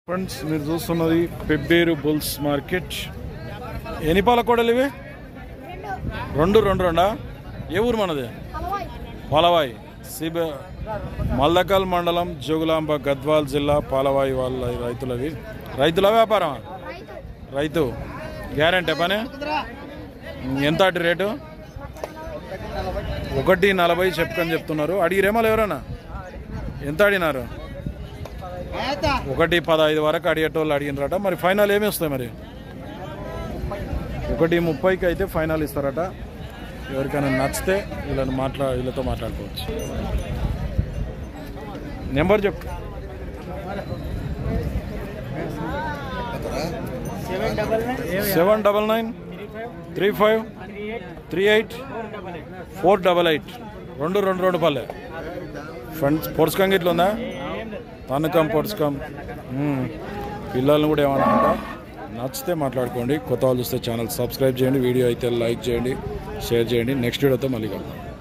Friends మీరు చూస్తున్నది Pebbair bulls market ఎన్ని పాల కోడలు ఇవి రెండు రెండు రెండా ఏ ఊరు మనది పాలవాయి సిబ మల్దకల్ మండలం జోగులాంబ గద్వాల్ జిల్లా పాలవాయి వాళ్ళ రైతులవి రైతుల వ్యాపారం రైతు గ్యారంటీ పని ఎంత అటు రేటు ఒకటి నలభై చెప్పుకొని చెప్తున్నారు అడిగిరేమో ఎవరన్నా ఎంత అడిగినారు ఒకటి పదహైదు వరకు అడిగేటోళ్ళు అడిగినరట మరి ఫైనల్ ఏమి వస్తాయి మరి ఒకటి ముప్పైకి అయితే ఫైనల్ ఇస్తారట ఎవరికైనా నచ్చితే వీళ్ళని మాట్లా వీళ్ళతో మాట్లాడుకోవచ్చు నెంబర్ చెప్పు seven double nine three five three eight four double eight రెండు రెండు రెండు పల్లె ఫ్రెండ్స్ పొడుచుకం ఇట్లా ఉందా తనకం పొడుచుకం మ్మ్. పిల్లల్ని కూడా ఏమన్నా అంట నచ్చితే మాట్లాడుకోండి కొత్త వాళ్ళు చూస్తే ఛానల్ సబ్స్క్రైబ్ చేయండి వీడియో అయితే లైక్ చేయండి షేర్ చేయండి నెక్స్ట్ వీడియోతో మళ్ళీ కలుద్దాం